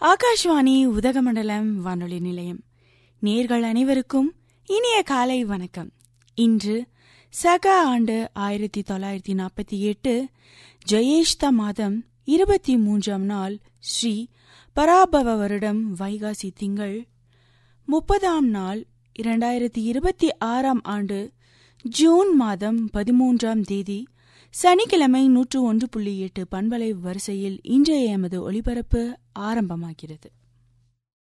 ஆகாஷ்வாணி உதகமண்டலம் வானொலி நிலையம் நேர்கள் அனைவருக்கும் இனிய காலை வணக்கம் இன்று சக ஆண்டு ஆயிரத்தி தொள்ளாயிரத்தி நாற்பத்தி எட்டு ஜெயேஷ்த மாதம் இருபத்தி மூன்றாம் நாள் ஸ்ரீ பராபவ வருடம் வைகாசி திங்கள் முப்பதாம் நாள் இரண்டாயிரத்தி இருபத்தி ஆறாம் ஆண்டு ஜூன் மாதம் பதிமூன்றாம் தேதி சனிக்கிழமை நூற்று ஒன்று புள்ளி எட்டு பண்பலை வரிசையில் இன்றைய எமது ஒளிபரப்பு ஆரம்பமாகிறது